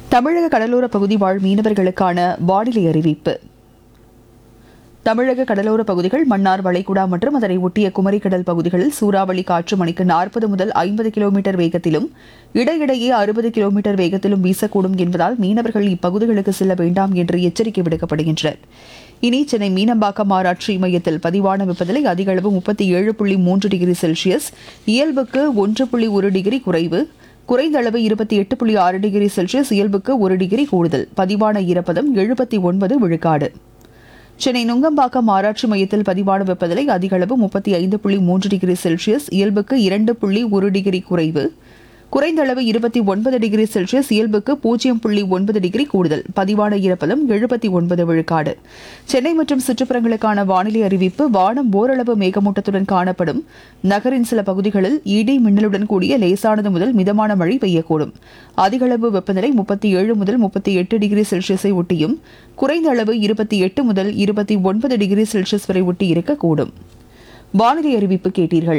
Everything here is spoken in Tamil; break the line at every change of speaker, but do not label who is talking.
தமிழக கடலோர பகுதி வாழ் மீனவர்களுக்கான வானிலை அறிவிப்பு தமிழக கடலோர பகுதிகள் மன்னார் வளைகுடா மற்றும் அதனை ஒட்டிய குமரிக்கடல் பகுதிகளில் சூறாவளி காற்று மணிக்கு நாற்பது முதல் ஐம்பது கிலோமீட்டர் வேகத்திலும் இடையிடையே அறுபது கிலோமீட்டர் வேகத்திலும் வீசக்கூடும் என்பதால் மீனவர்கள் இப்பகுதிகளுக்கு செல்ல வேண்டாம் என்று எச்சரிக்கை விடுக்கப்படுகின்றனர் இனி சென்னை மீனம்பாக்கம் ஆராய்ச்சி மையத்தில் பதிவான வெப்பநிலை அதிக அளவு முப்பத்தி ஏழு புள்ளி மூன்று டிகிரி செல்சியஸ் இயல்புக்கு ஒன்று புள்ளி ஒரு டிகிரி குறைவு குறைந்த அளவு இருபத்தி எட்டு புள்ளி ஆறு டிகிரி செல்சியஸ் இயல்புக்கு ஒரு டிகிரி கூடுதல் பதிவான ஈரப்பதம் எழுபத்தி ஒன்பது விழுக்காடு சென்னை நுங்கம்பாக்கம் ஆராய்ச்சி மையத்தில் பதிவான வெப்பநிலை அதிக அளவு முப்பத்தி ஐந்து புள்ளி மூன்று டிகிரி செல்சியஸ் இயல்புக்கு இரண்டு புள்ளி ஒரு டிகிரி குறைவு குறைந்த அளவு இருபத்தி ஒன்பது டிகிரி செல்சியஸ் இயல்புக்கு பூஜ்ஜியம் புள்ளி ஒன்பது டிகிரி கூடுதல் பதிவான ஈரப்பதம் எழுபத்தி ஒன்பது விழுக்காடு சென்னை மற்றும் சுற்றுப்புறங்களுக்கான வானிலை அறிவிப்பு வானம் ஓரளவு மேகமூட்டத்துடன் காணப்படும் நகரின் சில பகுதிகளில் இடி மின்னலுடன் கூடிய லேசானது முதல் மிதமான மழை பெய்யக்கூடும் அதிக அளவு வெப்பநிலை முப்பத்தி ஏழு முதல் முப்பத்தி எட்டு டிகிரி செல்சியஸை ஒட்டியும் குறைந்த அளவு இருபத்தி எட்டு முதல் இருபத்தி ஒன்பது டிகிரி செல்சியஸ் வரை ஒட்டி இருக்கக்கூடும் வானிலை அறிவிப்பு கேட்டீர்கள்